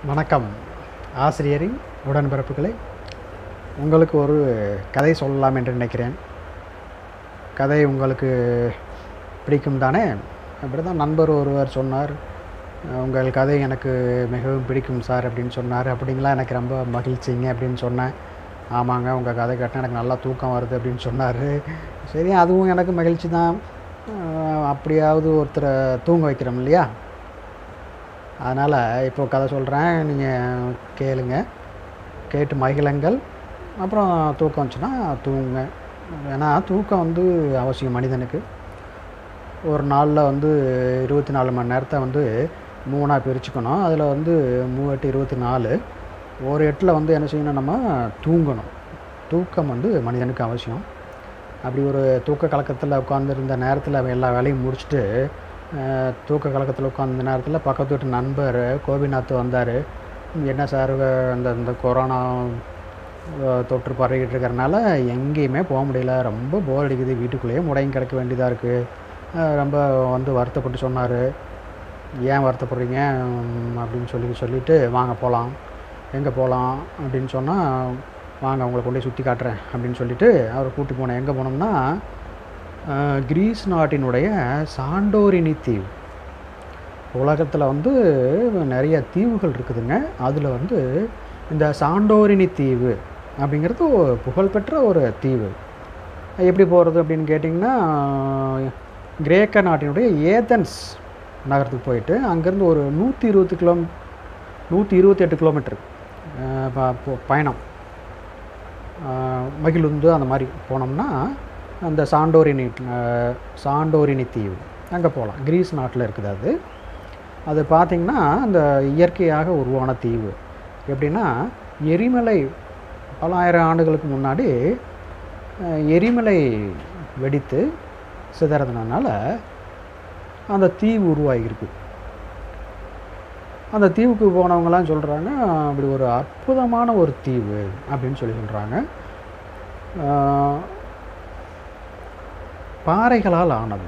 வணக்கம் ஆசிரியரின் உடன்பிறப்புகளே உங்களுக்கு ஒரு கதை சொல்லலாம் என்று நினைக்கிறேன் கதை உங்களுக்கு பிடிக்கும் தானே அப்படி தான் நண்பர் ஒருவர் சொன்னார் உங்கள் கதை எனக்கு மிகவும் பிடிக்கும் சார் அப்படின்னு சொன்னார் அப்படிங்களா எனக்கு ரொம்ப மகிழ்ச்சிங்க அப்படின்னு சொன்னேன் ஆமாங்க உங்கள் கதை கேட்டால் எனக்கு நல்லா தூக்கம் வருது அப்படின்னு சொன்னார் சரி அதுவும் எனக்கு மகிழ்ச்சி தான் அஹ் அப்படியாவது ஒருத்தரை தூங்க வைக்கிறோம் இல்லையா அதனால் இப்போ கதை சொல்கிறேன் நீங்கள் கேளுங்க கேட்டு மகிழுங்கள் அப்புறம் தூக்கம் வந்துச்சுன்னா தூங்குங்க ஏன்னா தூக்கம் வந்து அவசியம் மனிதனுக்கு ஒரு நாளில் வந்து இருபத்தி நாலு மணி நேரத்தை வந்து மூணாக பிரிச்சுக்கணும் அதில் வந்து மூவெட்டு இருபத்தி நாலு ஒரு எட்டில் வந்து என்ன செய்யணும் நம்ம தூங்கணும் தூக்கம் வந்து மனிதனுக்கு அவசியம் அப்படி ஒரு தூக்க கலக்கத்தில் உட்காந்துருந்த நேரத்தில் அவன் எல்லா வேலையும் முடிச்சுட்டு அஹ், தூக்க கலக்கத்தில் உட்காந்த நேரத்தில் பக்கத்து வீட்டு நண்பர் கோபிநாத் வந்தார் என்ன சார் அந்த இந்த கொரோனா அஹ், தொற்று பரவிக்கிட்டு இருக்கிறனால எங்கேயுமே போக முடியல ரொம்ப போர் அடிக்குது வீட்டுக்குள்ளேயே முடங்கி கிடக்க வேண்டியதாக இருக்குது ரொம்ப வந்து வருத்தப்பட்டு சொன்னார் ஏன் வருத்தப்படுறீங்க உம், அப்படின்னு சொல்லி சொல்லிட்டு வாங்க போகலாம் எங்கே போகலாம் அப்படின்னு சொன்னால் வாங்க உங்களை கொண்டு போய் சுற்றி காட்டுறேன் அப்படின்னு சொல்லிட்டு அவரை கூட்டி போனேன் எங்கே போனோம்னா அஹ், கிரீஸ் நாட்டினுடைய சாண்டோரினி தீவு உலகத்தில் வந்து நிறைய தீவுகள் இருக்குதுங்க அதில் வந்து இந்த சாண்டோரினி தீவு அப்படிங்கிறது ஒரு புகழ்பெற்ற ஒரு தீவு எப்படி போகிறது அப்படின்னு கேட்டிங்கன்னா கிரேக்க நாட்டினுடைய ஏதென்ஸ் நகரத்துக்கு போயிட்டு அங்கேருந்து ஒரு நூற்றி இருபது கிலோ நூற்றி இருபத்தி எட்டு கிலோமீட்டர் பயணம் அஹ், மகிழுந்து அந்த மாதிரி போனோம்னா அந்த சாண்டோரினி அஹ், சாண்டோரினி தீவு அங்கே போகலாம் கிரீஸ் நாட்டில் இருக்குது அது அது பார்த்திங்கன்னா அந்த இயற்கையாக உருவான தீவு எப்படின்னா எரிமலை பலாயிரம் ஆண்டுகளுக்கு முன்னாடி அஹ், எரிமலை வெடித்து சிதறதுனால அந்த தீவு உருவாகியிருக்கு அந்த தீவுக்கு போனவங்கலாம் சொல்கிறாங்க அப்படி ஒரு அற்புதமான ஒரு தீவு அப்படின்னு சொல்லி சொல்கிறாங்க பாறைகளால் ஆனது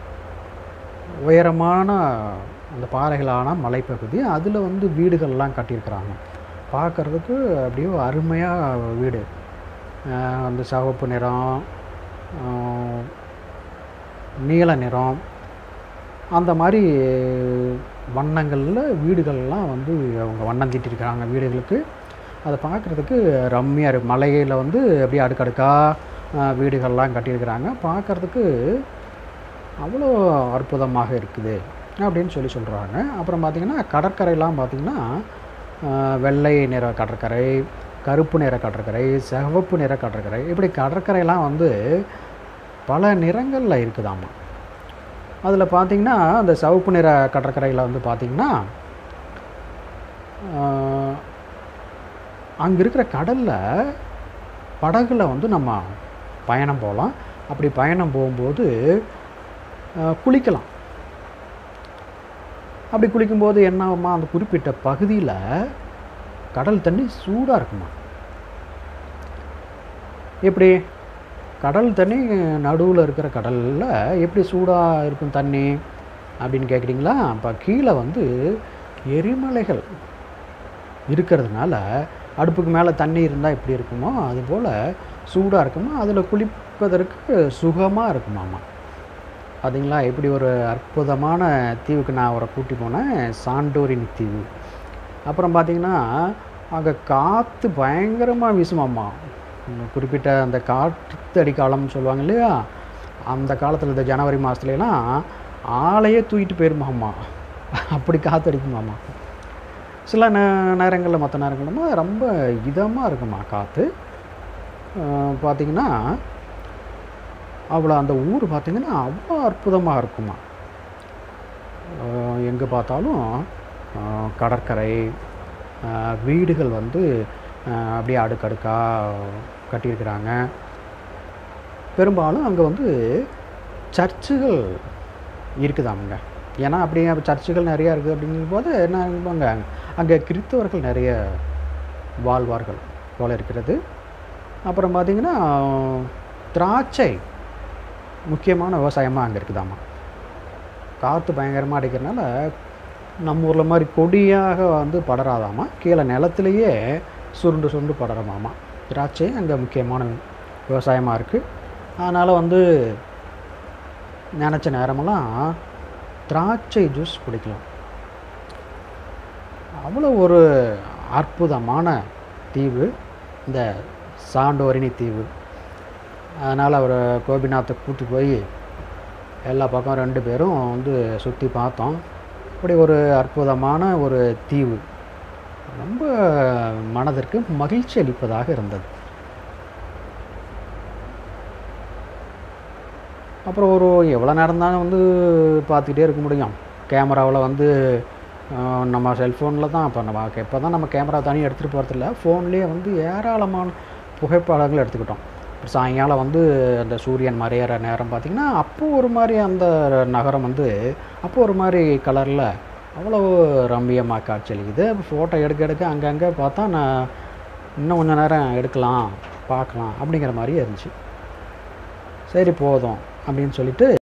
உயரமான அந்த பாறைகளான மலைப்பகுதி அதில் வந்து வீடுகள்லாம் கட்டியிருக்கிறாங்க பார்க்குறதுக்கு அப்படியே அருமையாக வீடு ஆஹ் அந்த சிவப்பு நிறம் ஆஹ் நீல நிறம் அந்த மாதிரி வண்ணங்களில் வீடுகள்லாம் வந்து அவங்க வண்ணம் தீட்டிருக்கிறாங்க வீடுகளுக்கு அதை பார்க்குறதுக்கு ரம்மியாக இருக்கு மலையில் வந்து அப்படியே அடுக்கடுக்காக வீடுகள்லாம் கட்டியிருக்கிறாங்க பார்க்குறதுக்கு அவ்வளோ அற்புதமாக இருக்குது அப்படின்னு சொல்லி சொல்கிறாங்க அப்புறம் பார்த்திங்கன்னா கடற்கரைலாம் பார்த்திங்கன்னா ஆஹ், வெள்ளை நிற கடற்கரை கருப்பு நிற கடற்கரை சிவப்பு நிற கடற்கரை இப்படி கடற்கரைலாம் வந்து பல நிறங்களில் இருக்குதாம்மா அதில் பார்த்தீங்கன்னா அந்த சிவப்பு நிற கடற்கரையில் வந்து பார்த்திங்கன்னா அங்கே இருக்கிற கடலில் படகுல வந்து நம்ம பயணம் போகலாம் அப்படி பயணம் போகும்போது ஆஹ், குளிக்கலாம் அப்படி குளிக்கும்போது என்ன ஆகுமா அந்த குறிப்பிட்ட பகுதியில் கடல் தண்ணி சூடாக இருக்குமா எப்படி கடல் தண்ணி நடுவில் இருக்கிற கடலில் எப்படி சூடாக இருக்கும் தண்ணி அப்படின்னு கேட்குறீங்களா அப்போ கீழே வந்து எரிமலைகள் இருக்கிறதுனால அடுப்புக்கு மேலே தண்ணி இருந்தால் எப்படி இருக்குமோ அதுபோல் சூடாக இருக்குமோ அதில் குளிப்பதற்கு சுகமாக இருக்குமாமா பார்த்தீங்களா எப்படி ஒரு அற்புதமான தீவுக்கு நான் அவரை கூட்டி போனேன் சாண்டோரினி தீவு அப்புறம் பார்த்தீங்கன்னா அங்கே காற்று பயங்கரமாக வீசுமாம்மா உம் குறிப்பிட்ட அந்த காற்றடி காலம்னு சொல்லுவாங்க இல்லையா அந்த காலத்தில் இந்த ஜனவரி மாதத்துலலாம் ஆளையே தூக்கிட்டு போயிருமாம்மா அப்படி காற்றடிக்குமாம்மா சில நே நேரங்களில் மற்ற நேரங்களும் ரொம்ப இதமாக இருக்குமா காற்று பார்த்திங்கன்னா அவ்வளோ அந்த ஊர் பார்த்திங்கன்னா அவ்வளோ அற்புதமாக இருக்குமா எங்கே பார்த்தாலும் ஆஹ், கடற்கரை ஆஹ், வீடுகள் வந்து ஆஹ், அப்படியே அடுக்கடுக்காக கட்டியிருக்கிறாங்க பெரும்பாலும் அங்கே வந்து சர்ச்சுகள் இருக்குதாமுங்க ஏன்னா அப்படியே சர்ச்சுகள் நிறையா இருக்குது அப்படிங்கும் போது என்ன ஆகுவாங்க அங்கே கிறிஸ்தவர்கள் நிறைய வாழ்வார்கள் போல இருக்கிறது அப்புறம் பார்த்திங்கன்னா திராட்சை முக்கியமான விவசாயமாக அங்கே இருக்குதாம்மா காற்று பயங்கரமாக அடிக்கிறனால நம்ம ஊரில் மாதிரி கொடியாக வந்து படராதாமா கீழே நிலத்துலையே சுருண்டு சுருண்டு படரமாமா திராட்சை அங்கே முக்கியமான விவசாயமாக இருக்குது அதனால் வந்து நினச்ச நேரமெல்லாம் திராட்சை ஜூஸ் குடிக்கலாம் அவ்வளோ ஒரு அற்புதமான தீவு இந்த சாண்டோரினி தீவு அதனால் அவர் கோபிநாத்தை கூட்டி போய் எல்லா பக்கம் ரெண்டு பேரும் வந்து சுற்றி பார்த்தோம் இப்படி ஒரு அற்புதமான ஒரு தீவு ரொம்ப மனதிற்கு மகிழ்ச்சி அளிப்பதாக இருந்தது அப்புறம் ஒரு எவ்வளோ நேரம் தான் வந்து பார்த்துக்கிட்டே இருக்க முடியும் கேமராவில் வந்து அஹ், நம்ம செல்ஃபோனில் தான் இப்போ நம்ம இப்போ தான் நம்ம கேமரா தனியாக எடுத்துகிட்டு போகிறதில்ல ஃபோன்லேயே வந்து ஏராளமான புகைப்படங்கள் எடுத்துக்கிட்டோம் அப்புறம் சாயங்காலம் வந்து அந்த சூரியன் மறையிற நேரம் பார்த்திங்கன்னா அப்போ ஒரு மாதிரி அந்த நகரம் வந்து அப்போ ஒரு மாதிரி கலரில் அவ்வளோ ரம்மியமாக காட்சியளிக்குது ஃபோட்டோ எடுக்க எடுக்க அங்கங்கே பார்த்தா நான் இன்னும் கொஞ்சம் நேரம் எடுக்கலாம் பார்க்கலாம் அப்படிங்கிற மாதிரியே இருந்துச்சு சரி போதும் அப்படின்னு சொல்லிட்டு